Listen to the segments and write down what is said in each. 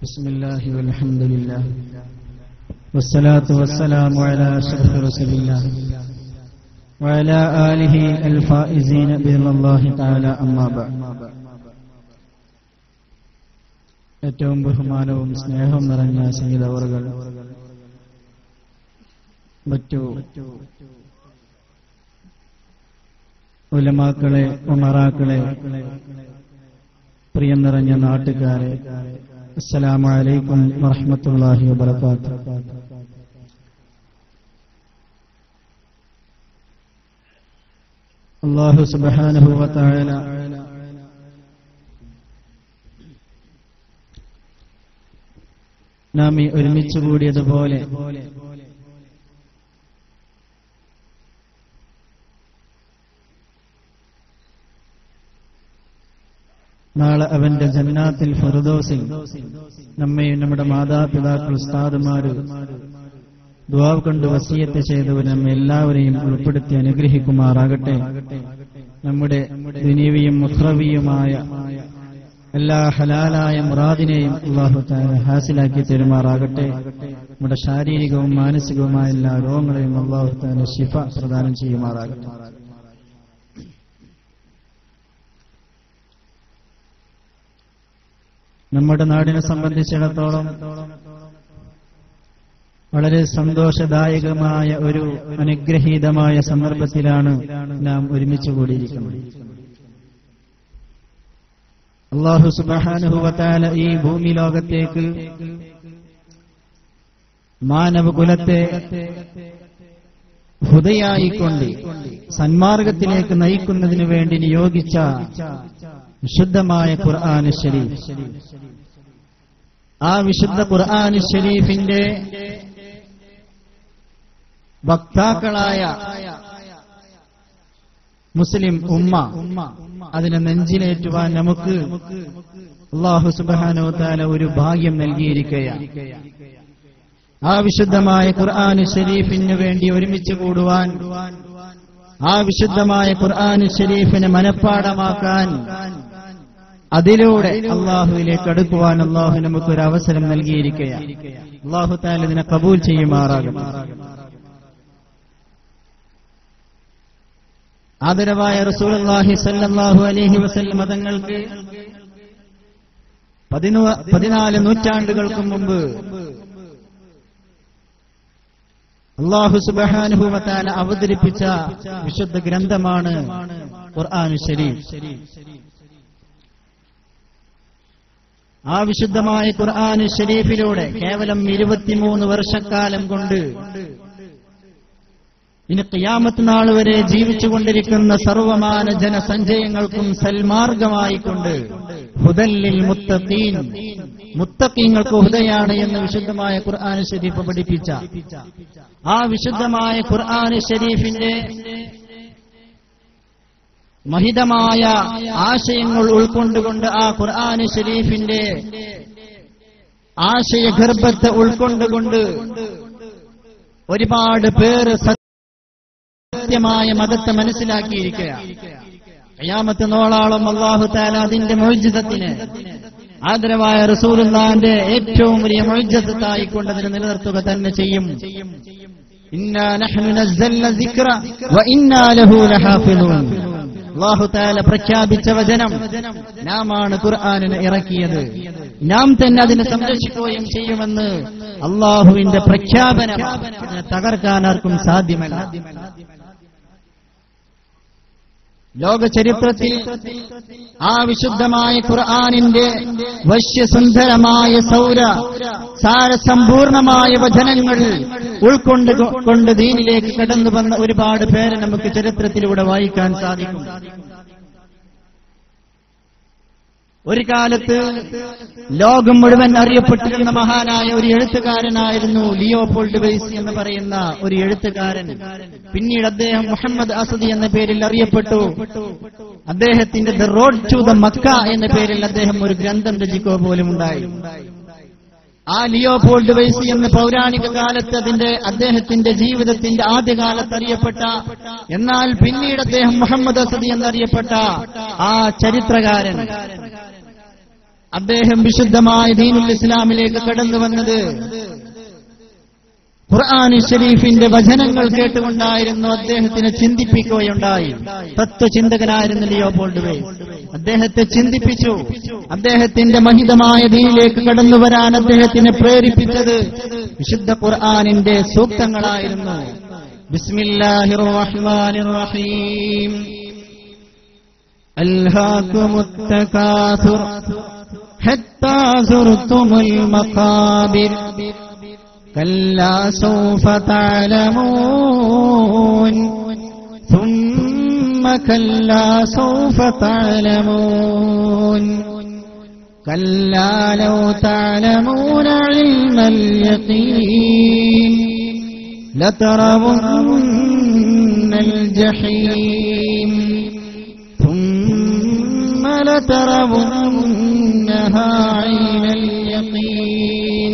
بسم الله والحمد لله والصلاة والسلام على أشرف رسول الله وعلى آله الفائزين بإذن الله تعالى أما بعد ഏറ്റവും ബഹുമാനവും സ്നേഹവും നിറഞ്ഞ സംഗീതവറുകൾ മറ്റു ഉലമാക്കളെ ഉമറാക്കളെ പ്രിയം നിറഞ്ഞ നാട്ടുകാരെ അസ്സലാമു അലൈക്കും വറഹ്മത്തുള്ളാഹി വബറകാത്തു അല്ലാഹു സുബ്ഹാനഹു വതആല നാം ഈ ഒരുമിച്ച് കൂടിയതുപോലെ നാളെ അവന്റെ ജന്നാത്തിൽ ഫറുദോസിൽ നമ്മയും നമ്മുടെ മാതാപിതാക്കൾ ഉസ്താദുമാര് ദ്വാവ് കൊണ്ട് വസീയത്ത് ചെയ്തവർ നമ്മെ എല്ലാവരെയും ഉൾപ്പെടുത്തി അനുഗ്രഹിക്കുമാറാകട്ടെ നമ്മുടെ ദുനീവിയും മുഖ്രവിയുമായ എല്ലാ ഹലാലായ മുറാദിനെയും അള്ളാഹു താല ഹാസിലാക്കി തരുമാറാകട്ടെ നമ്മുടെ ശാരീരികവും മാനസികവുമായ എല്ലാ രോഗങ്ങളെയും അള്ളാഹു താല ശിഫ പ്രദാനം ചെയ്യുമാറാകട്ടെ നമ്മുടെ നാടിനെ സംബന്ധിച്ചിടത്തോളം വളരെ സന്തോഷദായകമായ ഒരു അനുഗ്രഹീതമായ സന്ദർഭത്തിലാണ് നാം ഒരുമിച്ച് കൂടിയിരിക്കുന്നത് അള്ളാഹു സുബാനുഭവത്താല ഈ ഭൂമി ലോകത്തേക്ക് മാനവകുലത്തെ ഹുദയായിക്കൊണ്ട് സന്മാർഗത്തിലേക്ക് നയിക്കുന്നതിന് വേണ്ടി നിയോഗിച്ച വിശുദ്ധമായ ഖുർആൻ ഷരീഫ് ആ വിശുദ്ധ ഖുർആൻ ഷരീഫിന്റെ വക്താക്കളായ മുസ്ലിം ഉമ്മ അതിനെ നെഞ്ചിലേറ്റുവാൻ നമുക്ക് അള്ളാഹു സുബാനോ താല ഒരു ഭാഗ്യം നൽകിയിരിക്കുകയാണ് ആ വിശുദ്ധമായ ഖുർആൻ ഷരീഫിന് വേണ്ടി ഒരുമിച്ച് കൂടുവാൻ ആ വിശുദ്ധമായ ഖുർആൻ ഷരീഫിനെ മനഃപ്പാടമാക്കാൻ അതിലൂടെ അള്ളാഹുവിലേക്ക് അടുക്കുവാൻ അള്ളാഹു നമുക്കൊരു അവസരം നൽകിയിരിക്കുകയാണ് അള്ളാഹു താല ഇതിനെ കബൂൽ ചെയ്യുമാറാകും ആദരവായ റസൂലി സല്ലാഹു അലഹി വസല്ലം മതങ്ങൾക്ക് പതിനാല് നൂറ്റാണ്ടുകൾക്ക് മുമ്പ് അള്ളാഹു സുബാനുഭവത്താല അവതരിപ്പിച്ച വിശുദ്ധ ഗ്രന്ഥമാണ് ഖുർആാനു ഷരീഫ് ആ വിശുദ്ധമായ ഖുർആാനു ഷരീഫിലൂടെ കേവലം ഇരുപത്തിമൂന്ന് വർഷക്കാലം കൊണ്ട് ഇനി qiയാമത്ത് നാൾ വരെ ജീവിച്ചുകൊണ്ടിരിക്കുന്ന സർവമാന ജനസഞ്ചയങ്ങൾക്കും സൽമാർഗമായിക്കൊണ്ട് ഹുദല്ലിൽ മുത്തഖീൻ മുത്തഖീങ്ങൾക്ക് ഹുദയാണ് എന്ന് വിശുദ്ധമായ ഖുർആൻ ഷരീഫ് പഠിപ്പിച്ച ആ വിശുദ്ധമായ ഖുർആൻ ഷരീഫിന്റെ മഹിതമായ ആശയങ്ങൾ ഉൾക്കൊണ്ടുകൊണ്ട് ആ ഖുർആൻ ഷരീഫിന്റെ ആശയഗർഭത്തെ ഉൾക്കൊണ്ടുകൊണ്ട് ഒരുപാട് പേര് സത്യമായ മതത്തെ മനസ്സിലാക്കിയിരിക്കുകയാണ് കയ്യാമത്ത് നോളാളം അള്ളാഹു താല അതിന്റെ മൊഴിജിതത്തിന് ആദരവായ റസൂലുള്ളാന്റെ ഏറ്റവും വലിയ മൊഴിജത്തായിക്കൊണ്ട് അതിനെ നിലനിർത്തുക തന്നെ ചെയ്യും അള്ളാഹു താല പ്രഖ്യാപിച്ച വചനം നാമാണ് ഖുർആാനിന് ഇറക്കിയത് നാം തന്നെ അതിനെ സംരക്ഷിക്കുകയും ചെയ്യുമെന്ന് അള്ളാഹുവിന്റെ പ്രഖ്യാപനം അതിനെ തകർക്കാൻ ആർക്കും സാധ്യമല്ല ലോക ചരിത്രത്തിൽ ആ വിശുദ്ധമായ ഖുർആാനിന്റെ വശ്യസുന്ദരമായ സൗര സാരസമ്പൂർണമായ വചനങ്ങൾ ഉൾക്കൊണ്ട് കൊണ്ട് ദീനിലേക്ക് കടന്നു വന്ന ഒരുപാട് പേരെ നമുക്ക് ചരിത്രത്തിലൂടെ വായിക്കാൻ സാധിക്കും ഒരു കാലത്ത് ലോകം മുഴുവൻ അറിയപ്പെട്ടിരുന്ന മഹാനായ ഒരു എഴുത്തുകാരനായിരുന്നു ലിയോ പോൾഡ് എന്ന് പറയുന്ന ഒരു എഴുത്തുകാരൻ പിന്നീട് അദ്ദേഹം മുഹമ്മദ് അസദി എന്ന പേരിൽ അറിയപ്പെട്ടു അദ്ദേഹത്തിന്റെ the road to the Mecca എന്ന പേരിൽ അദ്ദേഹം ഒരു ഗ്രന്ഥം രചിക്കുക പോലും ഉണ്ടായി ആ ലിയോപോൾഡ് വൈസി എന്ന പൗരാണിക കാലത്ത് അതിന്റെ അദ്ദേഹത്തിന്റെ ജീവിതത്തിന്റെ ആദ്യകാലത്ത് അറിയപ്പെട്ട എന്നാൽ പിന്നീട് അദ്ദേഹം മുഹമ്മദ് അസദി എന്നറിയപ്പെട്ട ആ ചരിത്രകാരൻ അദ്ദേഹം വിശുദ്ധമായ ദീനുൽ ഇസ്ലാമിലേക്ക് കടന്നു വന്നത് ഖുർആൻ ഷരീഫിന്റെ വചനങ്ങൾ കേട്ടുകൊണ്ടായിരുന്നു അദ്ദേഹത്തിനെ ചിന്തിപ്പിക്കുകയുണ്ടായി തത്വചിന്തകനായിരുന്നു ലിയോ പോൾഡുവേ അദ്ദേഹത്തെ ചിന്തിപ്പിച്ചു അദ്ദേഹത്തിന്റെ മഹിതമായ ദീനിലേക്ക് കടന്നു വരാൻ അദ്ദേഹത്തിനെ പ്രേരിപ്പിച്ചത് വിശുദ്ധ ഖുർആനിന്റെ സൂക്തങ്ങളായിരുന്നു ബിസ്മില്ലാഹിർ റഹ്മാനിർ റഹീം അൽഹാകുമുത് തകാസുർ ഹത്താ സുർതുമുൽ മഖാബിർ كلا سوف تعلمون ثم كلا سوف تعلمون كلا لو تعلمون علم اليقين لترون الجحيم ثم لترونها عين اليقين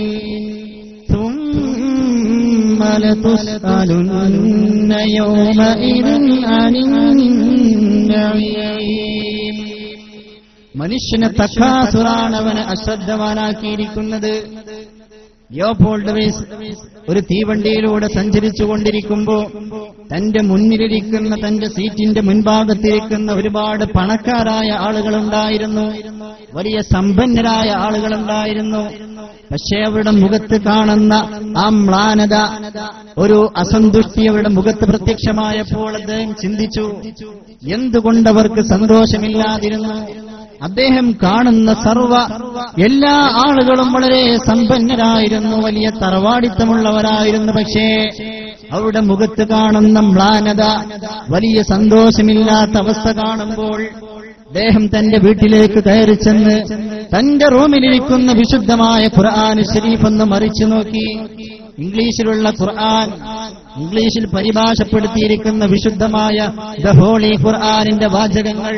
ثم لتسألن يومئذ عن النعيم മനുഷ്യനെ തക്കാസുറാണ് അവനെ അശ്രദ്ധവാനാക്കിയിരിക്കുന്നത് യോപോൾഡ് വേസ് ഒരു തീവണ്ടിയിലൂടെ സഞ്ചരിച്ചു കൊണ്ടിരിക്കുമ്പോ തന്റെ മുന്നിലിരിക്കുന്ന തന്റെ സീറ്റിന്റെ മുൻഭാഗത്തിരിക്കുന്ന ഒരുപാട് പണക്കാരായ ആളുകളുണ്ടായിരുന്നു വലിയ സമ്പന്നരായ ആളുകളുണ്ടായിരുന്നു പക്ഷേ അവരുടെ മുഖത്ത് കാണുന്ന ആ മ്ലാനത ഒരു അസന്തുഷ്ടി അവരുടെ മുഖത്ത് പ്രത്യക്ഷമായപ്പോൾ അദ്ദേഹം ചിന്തിച്ചു എന്തുകൊണ്ടവർക്ക് സന്തോഷമില്ലാതിരുന്നു അദ്ദേഹം കാണുന്ന സർവ എല്ലാ ആളുകളും വളരെ സമ്പന്നരായിരുന്നു വലിയ തറവാടിത്തമുള്ളവരായിരുന്നു പക്ഷേ അവരുടെ മുഖത്ത് കാണുന്ന മ്ലാനത വലിയ സന്തോഷമില്ലാത്ത അവസ്ഥ കാണുമ്പോൾ അദ്ദേഹം തന്റെ വീട്ടിലേക്ക് കയറി ചെന്ന് തന്റെ റൂമിലിരിക്കുന്ന വിശുദ്ധമായ ഖുർആൻ ഷരീഫ് ഒന്ന് മറിച്ചു നോക്കി ഇംഗ്ലീഷിലുള്ള ഖുർആൻ ഇംഗ്ലീഷിൽ പരിഭാഷപ്പെടുത്തിയിരിക്കുന്ന വിശുദ്ധമായ ദ ഹോളി ഖുർആനിന്റെ വാചകങ്ങൾ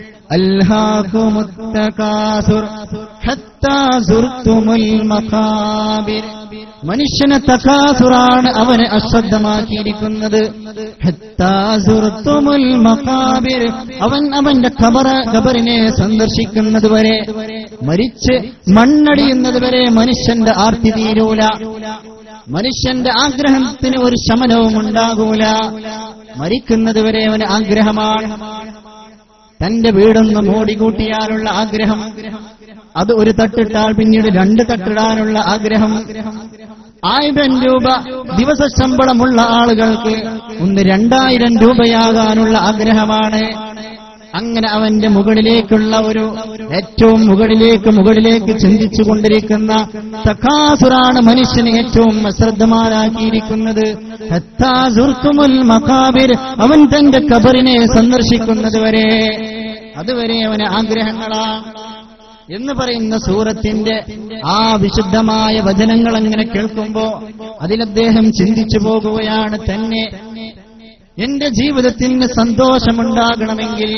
ألهاكم التكاثر حتى زرتم المقابر മനുഷ്യനെ തക്കാസുറാണ് അവനെ അശ്രദ്ധമാക്കിയിരിക്കുന്നത് ഹത്താ സുർത്തുമുൽ മഖാബിർ അവൻ അവന്റെ ഖബറ ഖബറിനെ സന്ദർശിക്കുന്നത് വരെ മരിച്ച് മണ്ണടിയുന്നത് വരെ മനുഷ്യന്റെ ആർത്തി തീരൂല മനുഷ്യന്റെ ആഗ്രഹത്തിന് ഒരു ശമനവും ഉണ്ടാകൂല മരിക്കുന്നത് വരെ അവന് ആഗ്രഹമാണ് തന്റെ വീടൊന്ന് മോടികൂട്ടിയാലുള്ള ആഗ്രഹം അത് ഒരു തട്ടിട്ടാൽ പിന്നീട് രണ്ട് തട്ടിടാനുള്ള ആഗ്രഹം ആയിരം രൂപ ദിവസ ശമ്പളമുള്ള ആളുകൾക്ക് ഒന്ന് രണ്ടായിരം രൂപയാകാനുള്ള ആഗ്രഹമാണ് അങ്ങനെ അവന്റെ മുകളിലേക്കുള്ള ഒരു ഏറ്റവും മുകളിലേക്ക് മുകളിലേക്ക് ചിന്തിച്ചു കൊണ്ടിരിക്കുന്ന തക്കാസുറാണ് മനുഷ്യനെ ഏറ്റവും അശ്രദ്ധമാരാക്കിയിരിക്കുന്നത് ഹത്താസുർത്തുമുൽ മക്കാബിർ അവൻ തന്റെ കബറിനെ സന്ദർശിക്കുന്നത് വരെ അതുവരെ അവന് ആഗ്രഹങ്ങളാ എന്ന് പറയുന്ന സൂറത്തിന്റെ ആ വിശുദ്ധമായ വചനങ്ങൾ അങ്ങനെ കേൾക്കുമ്പോ അതിലദ്ദേഹം ചിന്തിച്ചു പോകുകയാണ് തന്നെ എന്റെ ജീവിതത്തിന് സന്തോഷമുണ്ടാകണമെങ്കിൽ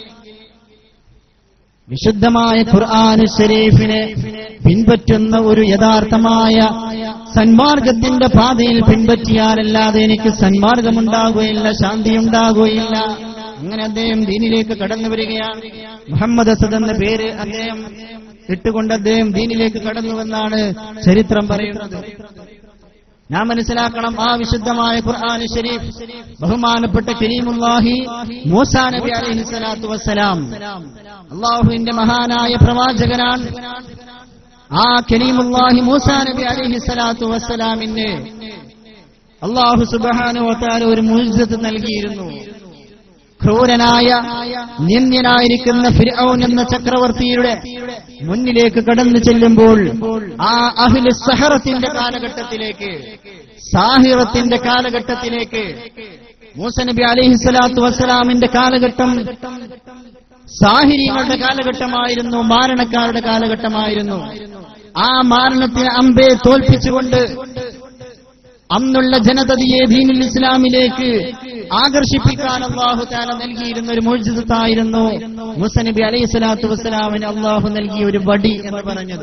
വിശുദ്ധമായ ഖുർആൻ ഷരീഫിനെ പിൻപറ്റുന്ന ഒരു യഥാർത്ഥമായ സന്മാർഗത്തിന്റെ പാതയിൽ പിൻപറ്റിയാലല്ലാതെ എനിക്ക് സന്മാർഗമുണ്ടാകുകയില്ല ശാന്തിയുണ്ടാകുകയില്ല അങ്ങനെ അദ്ദേഹം ദീനിലേക്ക് കടന്നു വരികയാണ് മുഹമ്മദ് അസദ് എന്ന പേര് അദ്ദേഹം ഇട്ടുകൊണ്ട് അദ്ദേഹം ദീനിലേക്ക് കടന്നുവെന്നാണ് ചരിത്രം പറയുന്നത് ഞാൻ മനസ്സിലാക്കണം ആ വിശുദ്ധമായ ഖുർആൻ ഷരീഫ് ബഹുമാനപ്പെട്ട കരീമുല്ലാഹി മൂസാ നബി അലൈഹി സ്വലാത്തു വസ്സലാം അള്ളാഹുവിന്റെ മഹാനായ പ്രവാചകനാണ് ആ കരീമുല്ലാഹി മൂസാ നബി അലൈഹി സ്വലാത്തു വസ്സലാമിന് അള്ളാഹു സുബാനുവത്താൽ ഒരു മുൽസത്ത് നൽകിയിരുന്നു ക്രൂരനായ നിന്ദ്യനായിരിക്കുന്ന ഫിർഔൻ എന്ന ചക്രവർത്തിയുടെ മുന്നിലേക്ക് കടന്നു ചെല്ലുമ്പോൾ ആ അഹില് സഹറത്തിന്റെ കാലഘട്ടത്തിലേക്ക് സാഹിറത്തിന്റെ കാലഘട്ടത്തിലേക്ക് മൂസനബി അലിഹിസ്വലാത്തു വസ്സലാമിന്റെ കാലഘട്ടം സാഹിര്യങ്ങളുടെ കാലഘട്ടമായിരുന്നു മാരണക്കാരുടെ കാലഘട്ടമായിരുന്നു ആ മാരണത്തിന് അമ്പെ തോൽപ്പിച്ചുകൊണ്ട് അന്നുള്ള ജനതയെ ദീനുൽ ഇസ്ലാമിലേക്ക് ആകർഷിപ്പിക്കാൻ അള്ളാഹു താല നൽകിയിരുന്ന ഒരു മോചിതത്തായിരുന്നു മുസനബി അലൈഹി സ്വലാത്തു വസ്സലാമിന് അള്ളാഹു നൽകിയ ഒരു വടി എന്ന് പറഞ്ഞത്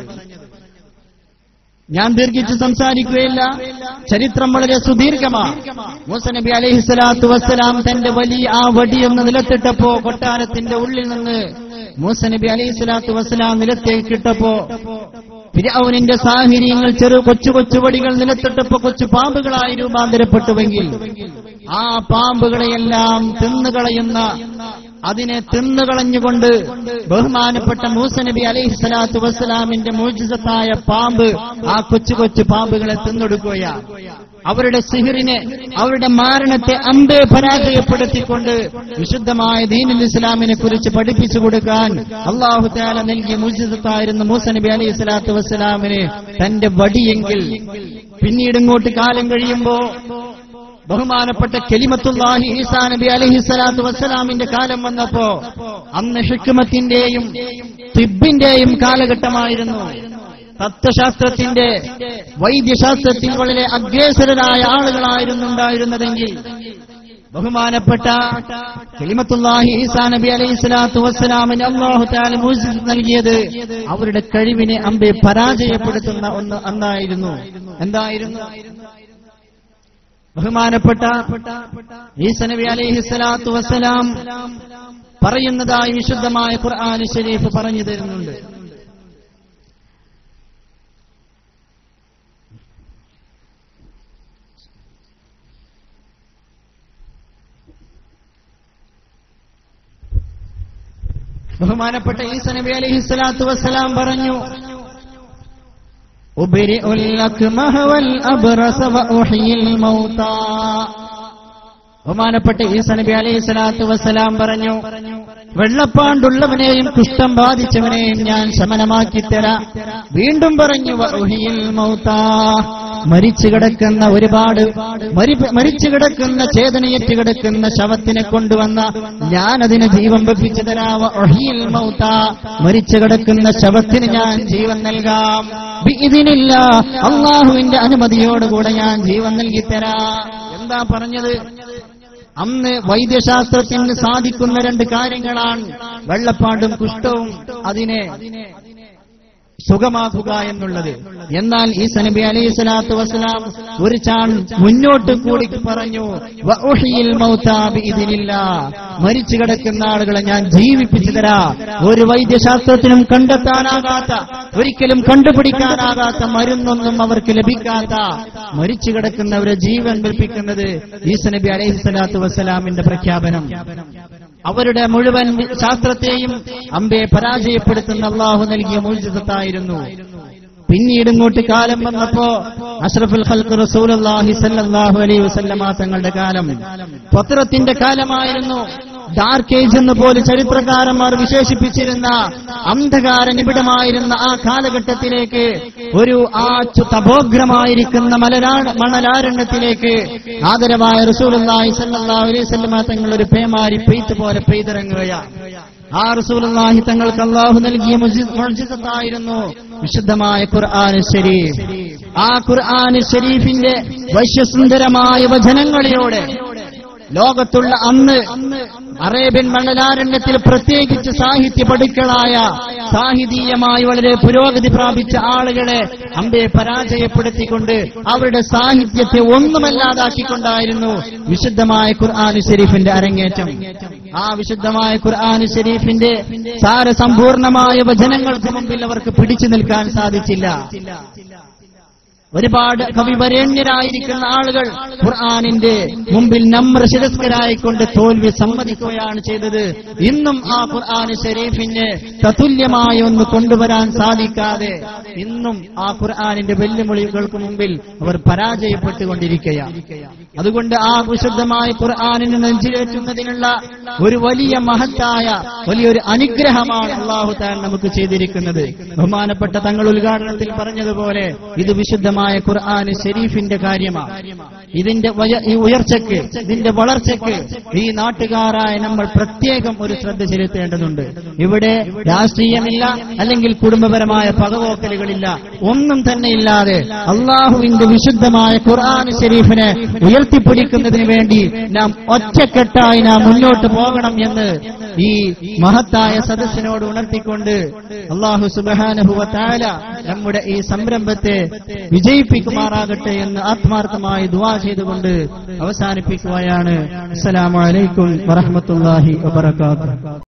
ഞാൻ ദീർഘിച്ച് സംസാരിക്കുകയില്ല ചരിത്രം വളരെ സുദീർഘമാണ് മൂസനബി അലൈഹി സ്വലാത്തു വസ്സലാം തന്റെ വലിയ ആ വടി ഒന്ന് നിലത്തിട്ടപ്പോ കൊട്ടാരത്തിന്റെ ഉള്ളിൽ നിന്ന് മൂസ നബി അലൈഹി സ്വലാത്തു വസ്സലാം നിലത്തേക്ക് ഇട്ടപ്പോ ഫിരൗനിന്റെ സാഹചര്യങ്ങൾ ചെറു കൊച്ചു കൊച്ചു വടികൾ നിലത്തിട്ടപ്പോ കൊച്ചു പാമ്പുകളായി രൂപാന്തരപ്പെട്ടുവെങ്കിൽ ആ പാമ്പുകളെയെല്ലാം തിന്നുകളയുന്ന അതിനെ തിന്നുകളഞ്ഞുകൊണ്ട് ബഹുമാനപ്പെട്ട മൂസ നബി അലൈഹി സ്വലാത്തു വസ്സലാമിന്റെ മോചിതത്തായ പാമ്പ് ആ കൊച്ചു കൊച്ചു പാമ്പുകളെ തിന്നെടുക്കുകയാണ് അവരുടെ സിഹിറിനെ അവരുടെ മാരണത്തെ അമ്പെ പരാജയപ്പെടുത്തിക്കൊണ്ട് വിശുദ്ധമായ ദീനുൽ ഇസ്ലാമിനെ കുറിച്ച് പഠിപ്പിച്ചു കൊടുക്കാൻ അള്ളാഹു താല നൽകിയ മുജിദത്തായിരുന്നു മൂസ നബി അലൈഹി സ്വലാത്തു വസ്സലാമിന് തന്റെ വടിയെങ്കിൽ പിന്നീട് ഇങ്ങോട്ട് കാലം കഴിയുമ്പോ ബഹുമാനപ്പെട്ട കെലിമത്തുല്ലാഹി ഈസാ നബി അലൈഹി സ്വലാത്തു വസ്സലാമിന്റെ കാലം വന്നപ്പോ അന്ന് ഹിക്മത്തിന്റെയും തിബിന്റെയും കാലഘട്ടമായിരുന്നു തത്വശാസ്ത്രത്തിന്റെ വൈദ്യശാസ്ത്രത്തിൽ വളരെ അഗ്രേസരരായ ആളുകളായിരുന്നു ഉണ്ടായിരുന്നതെങ്കിൽ ബഹുമാനപ്പെട്ട കലിമത്തുല്ലാഹി ഈസാ നബി അലൈഹി സ്വലാത്തു വസ്സലാമിന് അള്ളാഹു താല മൂസിസ് നൽകിയത് അവരുടെ കഴിവിനെ അമ്പെ പരാജയപ്പെടുത്തുന്ന ഒന്ന് അന്നായിരുന്നു എന്തായിരുന്നു ബഹുമാനപ്പെട്ട ഈസ നബി അലൈഹി സ്വലാത്തു വസ്സലാം പറയുന്നതായി വിശുദ്ധമായ ഖുർആൻ ഷരീഫ് പറഞ്ഞു തരുന്നുണ്ട് ബഹുമാനപ്പെട്ട ഈസ നബി അലൈഹി സ്വലാത്തു വസ്സലാം പറഞ്ഞു أبرئ الأكمه والأبرص وأحيي الموتى ബഹുമാനപ്പെട്ട ഈസ നബി അലൈഹി സ്വലാത്തു വസ്സലാം പറഞ്ഞു വെള്ളപ്പാണ്ടുള്ളവനെയും കുഷ്ഠം ബാധിച്ചവനെയും ഞാൻ ശമനമാക്കി തരാം വീണ്ടും പറഞ്ഞു വഉഹിയിൽ മൗത്താ മരിച്ചു കിടക്കുന്ന ഒരുപാട് മരി- മരിച്ചു കിടക്കുന്ന ചേതനയേറ്റ് കിടക്കുന്ന ശവത്തിനെ കൊണ്ടുവന്ന ഞാൻ അതിന് ജീവൻ വെപ്പിച്ചു തരാം വഉഹിയിൽ മൗത്താ മരിച്ചു കിടക്കുന്ന ശവത്തിന് ഞാൻ ജീവൻ നൽകാം ഇതിനില്ല അള്ളാഹുവിന്റെ അനുമതിയോടുകൂടെ ഞാൻ ജീവൻ നൽകി തരാം എന്താ പറഞ്ഞത് അന്ന് വൈദ്യശാസ്ത്രത്തിന് സാധിക്കുന്ന രണ്ട് കാര്യങ്ങളാണ് വെള്ളപ്പാണ്ടും കുഷ്ഠവും അതിനെ സുഖമാക്കുക എന്നുള്ളത് എന്നാൽ ഈ സനബി അലൈഹി സ്വലാത്തു വസ്സലാം ഒരു ചാൺ മുന്നോട്ട് കൂടി പറഞ്ഞു വഉഹിയിൽ മൗതാ ബിഇദ്നില്ലാ. മരിച്ചു കിടക്കുന്ന ആളുകളെ ഞാൻ ജീവിപ്പിച്ചു തരാ ഒരു വൈദ്യശാസ്ത്രത്തിനും കണ്ടെത്താനാകാത്ത ഒരിക്കലും കണ്ടുപിടിക്കാനാകാത്ത മരുന്നൊന്നും അവർക്ക് ലഭിക്കാത്ത മരിച്ചു കിടക്കുന്നവരെ ജീവൻ കൽപ്പിക്കുന്നത് ഈസ നബി അലൈഹി സ്വലാത്തു വസ്സലാമിന്റെ പ്രഖ്യാപനം അവരുടെ മുഴുവൻ ശാസ്ത്രത്തെയും അമ്പെ പരാജയപ്പെടുത്തുന്ന അള്ളാഹു നൽകിയ മൂർജിതത്തായിരുന്നു പിന്നീട് ഇങ്ങോട്ട് കാലം വന്നപ്പോ അഷ്റഫുൽ ഖൽഖ് റസൂലുള്ളാഹി സല്ലല്ലാഹു അലൈഹി വസല്ലമ തങ്ങളുടെ കാലം പത്രത്തിന്റെ കാലമായിരുന്നു ഡാർക്ക് ഏജ് എന്ന് പോലും ചരിത്രകാരന്മാർ വിശേഷിപ്പിച്ചിരുന്ന അന്ധകാര നിബിഡമായിരുന്ന ആ കാലഘട്ടത്തിലേക്ക് ഒരു ആ ചു- തപോഗ്രമായിരിക്കുന്ന മലരാ- മണലാരണ്യത്തിലേക്ക് ആദരവായ റസൂലുള്ളാഹി സല്ലല്ലാഹു അലൈഹി വസല്ലമ തങ്ങൾ ഒരു പേമാരി പെയ്ത്ത് പോലെ പെയ്തിറങ്ങുകയാണ് ആ റസൂലുള്ളാഹി തങ്ങൾക്ക് അള്ളാഹു നൽകിയ മുജി- മുഅ്ജിസത്തായിരുന്നു വിശുദ്ധമായ ഖുർആൻ ഷരീഫ് ആ ഖുർആൻ ഷരീഫിന്റെ വശ്യസുന്ദരമായ വചനങ്ങളിലൂടെ ലോകത്തുള്ള അന്ന് അറേബ്യൻ മണലാരണ്യത്തിൽ പ്രത്യേകിച്ച് സാഹിത്യ പടുക്കളായ സാഹിതീയമായി വളരെ പുരോഗതി പ്രാപിച്ച ആളുകളെ അമ്പെ പരാജയപ്പെടുത്തിക്കൊണ്ട് അവരുടെ സാഹിത്യത്തെ ഒന്നുമല്ലാതാക്കിക്കൊണ്ടായിരുന്നു വിശുദ്ധമായ ഖുർആൻ ഷരീഫിന്റെ അരങ്ങേറ്റം ആ വിശുദ്ധമായ ഖുർആൻ ഷരീഫിന്റെ സാരസമ്പൂർണമായ വചനങ്ങൾക്ക് മുമ്പിൽ അവർക്ക് പിടിച്ചു നിൽക്കാൻ സാധിച്ചില്ല ഒരുപാട് കവിവരേണ്യരായിരിക്കുന്ന ആളുകൾ ഖുർആാനിന്റെ മുമ്പിൽ നമ്രശിരസ്കരായിക്കൊണ്ട് തോൽവി സമ്മതിക്കുകയാണ് ചെയ്തത് ഇന്നും ആ ഖുർആൻ ഷരീഫിന് തതുല്യമായ ഒന്ന് കൊണ്ടുവരാൻ സാധിക്കാതെ ഇന്നും ആ ഖുർആാനിന്റെ വെല്ലുവിളികൾക്ക് മുമ്പിൽ അവർ പരാജയപ്പെട്ടുകൊണ്ടിരിക്കുകയാണ് അതുകൊണ്ട് ആ വിശുദ്ധമായ ഖുർആാനിനെ നെഞ്ചിലേറ്റുന്നതിനുള്ള ഒരു വലിയ മഹത്തായ വലിയൊരു അനുഗ്രഹമാണ് അള്ളാഹു താൻ നമുക്ക് ചെയ്തിരിക്കുന്നത് ബഹുമാനപ്പെട്ട തങ്ങൾ ഉദ്ഘാടനത്തിൽ പറഞ്ഞതുപോലെ ഇത് വിശുദ്ധമായ ഖുർആൻ ഷെരീഫിന്റെ കാര്യമാണ് ഇതിന്റെ വയ- ഈ ഉയർച്ചയ്ക്ക് ഇതിന്റെ വളർച്ചയ്ക്ക് ഈ നാട്ടുകാരായ നമ്മൾ പ്രത്യേകം ഒരു ശ്രദ്ധ ചെലുത്തേണ്ടതുണ്ട് ഇവിടെ രാഷ്ട്രീയമില്ല അല്ലെങ്കിൽ കുടുംബപരമായ പകപോക്കലുകളില്ല ഒന്നും തന്നെ ഇല്ലാതെ അള്ളാഹുവിന്റെ വിശുദ്ധമായ ഖുർആൻ ഷെരീഫിനെ ഉയർത്തിപ്പിടിക്കുന്നതിന് വേണ്ടി നാം ഒറ്റക്കെട്ടായി നാം മുന്നോട്ട് പോകണം എന്ന് ഈ മഹത്തായ സദസ്സിനോട് ഉണർത്തിക്കൊണ്ട് അള്ളാഹു സുബാനഹുവ താല നമ്മുടെ ഈ സംരംഭത്തെ വിജയിപ്പിക്കുമാറാകട്ടെ എന്ന് ആത്മാർത്ഥമായി ദുവാ ചെയ്തുകൊണ്ട് അവസാനിപ്പിക്കുകയാണ് അസ്സലാമു അലൈക്കും വറഹ്മത്തുള്ളാഹി വബറകാതുഹു